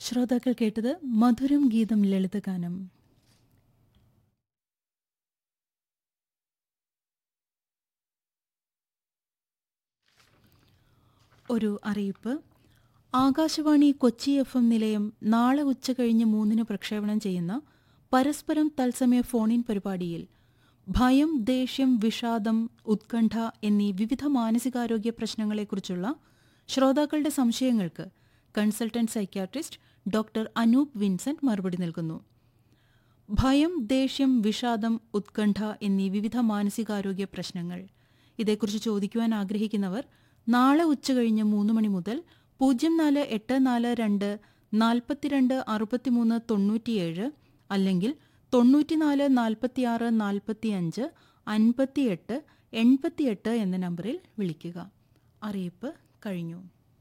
ശ്രോതാക്കൾ കേട്ടത് മധുരം ഗീതം ലളിതഗാനം ഒരു അറിയിപ്പ് ആകാശവാണി കൊച്ചി എഫ് എം നിലയം നാളെ ഉച്ചകഴിഞ്ഞ് മൂന്നിന് പ്രക്ഷേപണം ചെയ്യുന്ന പരസ്പരം തത്സമയ ഫോണിൻ പരിപാടിയിൽ ഭയം ദേഷ്യം വിഷാദം ഉത്കണ്ഠ എന്നീ വിവിധ മാനസികാരോഗ്യ പ്രശ്നങ്ങളെക്കുറിച്ചുള്ള ശ്രോതാക്കളുടെ സംശയങ്ങൾക്ക് consultant psychiatrist doctor Anoop Vincent മറുപടി നൽകുന്നു ഭയം ദേഷ്യം വിഷാദം ഉത്കണ്ഠ എന്നീ വിവിധ മാനസികാരോഗ്യ പ്രശ്നങ്ങൾ ഇതേക്കുറിച്ച് ചോദിക്കുവാൻ ആഗ്രഹിക്കുന്നവർ നാളെ ഉച്ചകഴിഞ്ഞ് മൂന്ന് മണി മുതൽ പൂജ്യം നാല് എട്ട് നാല് രണ്ട് നാൽപ്പത്തിരണ്ട് അറുപത്തിമൂന്ന് തൊണ്ണൂറ്റിയേഴ് അല്ലെങ്കിൽ തൊണ്ണൂറ്റിനാല് നാൽപ്പത്തിയാറ് നാൽപ്പത്തിയഞ്ച് അൻപത്തിയെട്ട് എൺപത്തിയെട്ട് എന്ന നമ്പറിൽ വിളിക്കുക അറിയിപ്പ് കഴിഞ്ഞു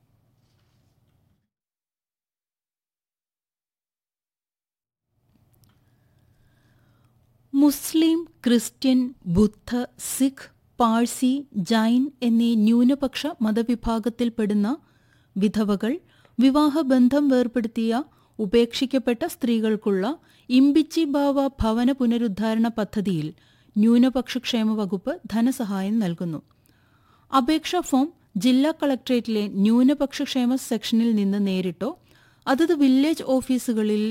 മുസ്ലിം ക്രിസ്ത്യൻ ബുദ്ധ സിഖ് പാഴ്സി ജൈൻ എന്നീ ന്യൂനപക്ഷ മതവിഭാഗത്തിൽപ്പെടുന്ന വിധവകൾ വിവാഹബന്ധം വേർപ്പെടുത്തിയ ഉപേക്ഷിക്കപ്പെട്ട സ്ത്രീകൾക്കുള്ള ഇമ്പിച്ചി ബാവ ഭവന പുനരുദ്ധാരണ പദ്ധതിയിൽ ന്യൂനപക്ഷ ക്ഷേമ വകുപ്പ് ധനസഹായം നൽകുന്നു അപേക്ഷാ ഫോം ജില്ലാ കളക്ടറേറ്റിലെ ന്യൂനപക്ഷ ക്ഷേമ സെക്ഷനിൽ നിന്ന് നേരിട്ടോ അതത് വില്ലേജ് ഓഫീസുകളിൽ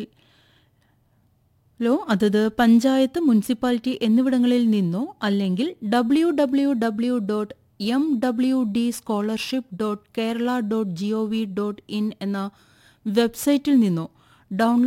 ലോ അതത് പഞ്ചായത്ത് മുനിസിപ്പാലിറ്റി എന്നിവിടങ്ങളിൽ നിന്നോ അല്ലെങ്കിൽ W W W dot M W D scholarship dot Kerala dot G O V dot IN എന്ന വെബ്സൈറ്റിൽ നിന്നോ ഡൗൺലോഡ്